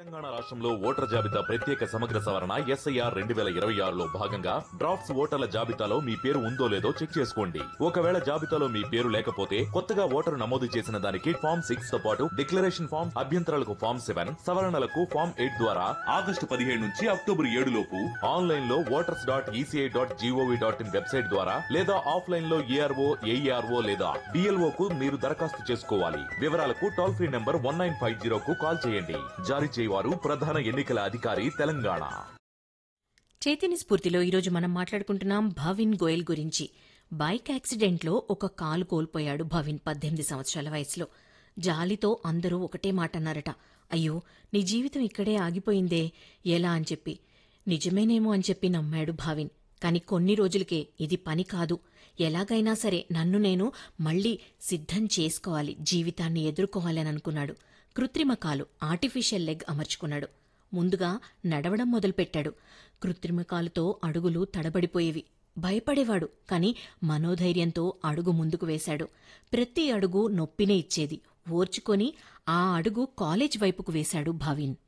తెలంగాణ రాష్ట్రంలో ఓటర్ జాబితా ప్రత్యేక సమగ్ర సవరణ ఎస్ఐఆర్ రెండు వేల ఇరవై ఆరులో భాగంగా డ్రాఫ్ట్స్ ఓటర్ల జాబితాలో మీ పేరు ఉందో లేదో చెక్ చేసుకోండి ఒకవేళ జాబితాలో మీ పేరు లేకపోతే కొత్తగా ఓటరు నమోదు చేసిన దానికి ఫామ్ సిక్స్ తో పాటు డిక్లరేషన్ ఫామ్ అభ్యంతరాలకు ఫామ్ సెవెన్ సవరణలకు ఫామ్ ఎయిట్ ద్వారా ఆగస్టు పదిహేడు నుంచి అక్టోబర్ ఏడు లోపు ఆన్లైన్ లో voters dot ECI dot GOV dot in website ద్వారా లేదా ఆఫ్లైన్ లో ఏఆర్ఓ ఏఈఆర్ఓ లేదా డిఎల్ఓ కు మీరు దరఖాస్తు చేసుకోవాలి వివరాలకు toll free number one nine five zero కు కాల్ చేయండి జారీ చేయవారు ప్రధాన ఎన్నికల అధికారి తెలంగాణ చైతన్య స్ఫూర్తిలో ఈరోజు మనం మాట్లాడుకుంటున్నాం భవిన్ గోయల్ గురించి బైక్ యాక్సిడెంట్లో ఒక కాలు కోల్పోయాడు భవిన్ పద్దెనిమిది సంవత్సరాల వయసులో జాలితో అందరూ ఒకటే మాట అన్నారట అయ్యో నీ జీవితం ఇక్కడే ఆగిపోయిందే ఎలా అని చెప్పి నిజమేనేమో అని చెప్పి నమ్మాడు భావిన్ కాని కొన్ని రోజులకే ఇది పని కాదు ఎలాగైనా సరే నన్ను నేను మళ్ళీ సిద్ధం చేసుకోవాలి జీవితాన్ని ఎదుర్కోవాలి అని అనుకున్నాడు కృత్రిమ కాలు ఆర్టిఫిషియల్ లెగ్ అమర్చుకున్నాడు ముందుగా నడవడం మొదలుపెట్టాడు కృత్రిమ కాలుతో అడుగులు తడబడిపోయేవి భయపడేవాడు కాని మనోధైర్యంతో అడుగు ముందుకు వేశాడు ప్రతి అడుగు నొప్పినే ఇచ్చేది ఓర్చుకొని ఆ అడుగు కాలేజ్ వైపుకు వేశాడు భావిన్